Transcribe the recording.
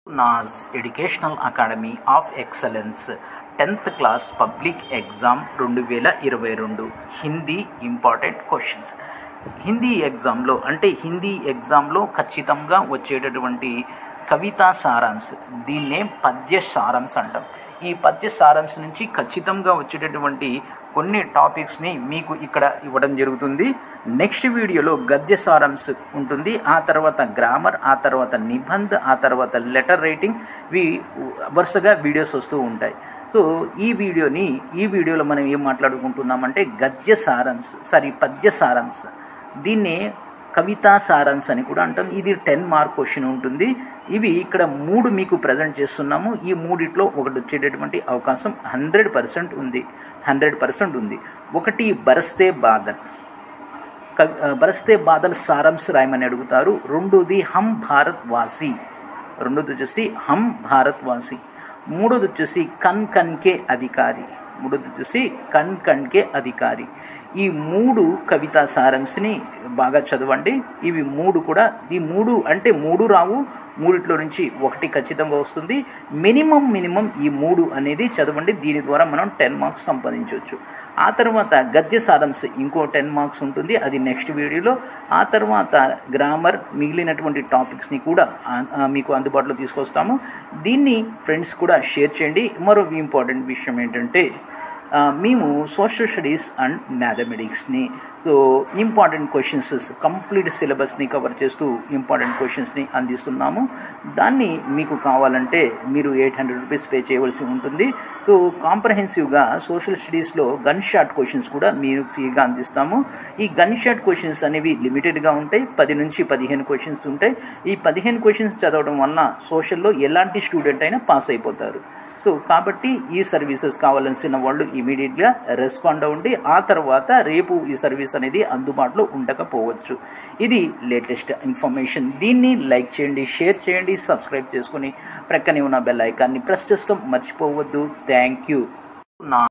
నాజ్ educational academy of excellence tenth class public exam రెండు వేల ఇరవై రెండు హిందీ ఇంపార్టెంట్ క్వశ్చన్స్ హిందీ ఎగ్జామ్లో అంటే హిందీ ఎగ్జామ్లో ఖచ్చితంగా వచ్చేటటువంటి కవితా సారాంశ్ దీన్నే పద్య సారాంశ్ అంటాం ఈ పద్య సారాంశ్ నుంచి ఖచ్చితంగా వచ్చేటటువంటి కొన్ని టాపిక్స్ని మీకు ఇక్కడ ఇవ్వడం జరుగుతుంది నెక్స్ట్ వీడియోలో గద్య సారాంశ్ ఉంటుంది ఆ తర్వాత గ్రామర్ ఆ తర్వాత నిబంధ్ ఆ తర్వాత లెటర్ రైటింగ్ వి వరుసగా వీడియోస్ వస్తూ ఉంటాయి సో ఈ వీడియోని ఈ వీడియోలో మనం ఏం మాట్లాడుకుంటున్నామంటే గద్య సారాంశ్ సారీ పద్య సారాంశ్ దీన్నే కవితా సారాంశ్ అని కూడా అంటాం ఇది టెన్ మార్క్ క్వశ్చన్ ఉంటుంది ఇవి ఇక్కడ మూడు మీకు ప్రజెంట్ చేస్తున్నాము ఈ మూడిట్లో ఒకటి వచ్చేటటువంటి అవకాశం హండ్రెడ్ పర్సెంట్ ఉంది హండ్రెడ్ పర్సెంట్ ఉంది ఒకటి బరస్తే బాధన్ కవి- ఆ, బరస్తే బాధల్ సారాంశ్ రాయమని అడుగుతారు రెండోది హమ్ భారత్ వాసి రెండోది వచ్చేసి హమ్ భారత్ వాసి మూడోది వచ్చేసి కన్ కన్కే అధికారి మూడోది వచ్చేసి కన్ కన్కే అధికారి ఈ మూడు కవితా సారాంశ్ని బాగా చదవండి ఇవి మూడు కూడా ఈ మూడు అంటే మూడు రావు మూడిట్లో నుంచి ఒకటి ఖచ్చితంగా వస్తుంది మినిమం మినిమం ఈ మూడు అనేది చదవండి దీని ద్వారా మనం టెన్ మార్క్స్ సంపాదించవచ్చు ఆ తర్వాత గద్య సారాంశ్ ఇంకో టెన్ మార్క్స్ ఉంటుంది అది నెక్స్ట్ వీడియోలో ఆ తర్వాత గ్రామర్ మిగిలినటువంటి టాపిక్స్ని కూడా ఆ- ఆ మీకు అందుబాటులో తీసుకొస్తాము దీన్ని ఫ్రెండ్స్ కూడా షేర్ చేయండి మరో ఇంపార్టెంట్ విషయం ఏంటంటే ఆ, మేము సోషల్ స్టడీస్ అండ్ మ్యాథమెటిక్స్ని సో ఇంపార్టెంట్ క్వశ్చన్స్ కంప్లీట్ సిలబస్ని కవర్ చేస్తూ ఇంపార్టెంట్ క్వశ్చన్స్ని అందిస్తున్నాము దాన్ని మీకు కావాలంటే మీరు ఎయిట్ హండ్రెడ్ రూపీస్ పే చేయవలసి ఉంటుంది సో కాంప్రహెన్సివ్గా సోషల్ స్టడీస్లో గన్ షాట్ క్వశ్చన్స్ కూడా మీరు ఫ్రీగా అందిస్తాము ఈ గన్ షాట్ క్వశ్చన్స్ అనేవి లిమిటెడ్గా ఉంటాయి పది నుంచి పదిహేను క్వశ్చన్స్ ఉంటాయి ఈ పదిహేను క్వశ్చన్స్ చదవడం వలన సోషల్లో ఎలాంటి స్టూడెంట్ అయినా పాస్ అయిపోతారు సో కాబట్టి ఈ సర్వీసెస్ కావాల్సిన వాళ్ళు ఇమీడియట్గా రెస్పాండ్ అవ్వండి ఆ తర్వాత రేపు ఈ సర్వీస్ అనేది అందుబాటులో ఉండకపోవచ్చు ఇది లేటెస్ట్ ఇన్ఫర్మేషన్ దీన్ని లైక్ చేయండి షేర్ చేయండి సబ్స్క్రైబ్ చేసుకుని ప్రక్కనే ఉన్న బెల్ ఐకాన్ని ప్రెస్ చేస్తాం మర్చిపోవద్దు థ్యాంక్ యూ నా